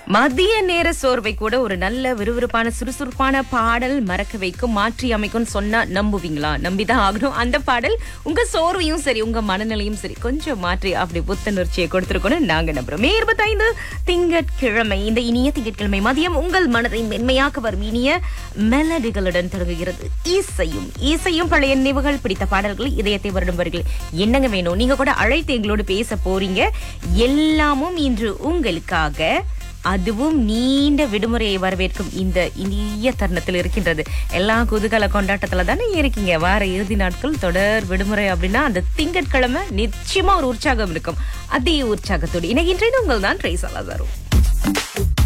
மதிய நேர சோர்வை கூட ஒரு நல்ல விறுவிறுப்பான சுறுசுறுப்பான பாடல் மறக்க வைக்கும் மாற்றி அமைக்கும் சொன்னா நம்புவீங்களா நம்பிதான் ஆகணும் அந்த பாடல் உங்க சோர்வையும் சரி உங்க மனநிலையும் சரி கொஞ்சம் மாற்றி அப்படி புத்துணர்ச்சியை கொடுத்திருக்கணும் நாங்க நம்புறோம் மே இருபத்தைந்து திங்கட்கிழமை இந்த இனிய திங்கட்கிழமை மதியம் உங்கள் மனதை மென்மையாக்க வரும் இனிய மெலடிகளுடன் தொடங்குகிறது இசையும் இசையும் பழைய நினைவுகள் பிடித்த பாடல்கள் இதயத்தை வருடும் வரிகள் என்னங்க வேணும் நீங்க கூட அழைத்து எங்களோடு பேச போறீங்க எல்லாமும் இன்று உங்களுக்காக அதுவும் நீண்ட விடுமுறையை வரவேற்கும் இந்த இனிய தருணத்தில் இருக்கின்றது எல்லா குதூகல கொண்டாட்டத்துல தானே இருக்கீங்க வார இறுதி நாட்கள் தொடர் விடுமுறை அப்படின்னா அந்த திங்கட்கிழமை நிச்சயமா ஒரு உற்சாகம் இருக்கும் அதே உற்சாகத்தோடு இணைகின்றது உங்கள் தான் ட்ரேஸ் அலாசாரும்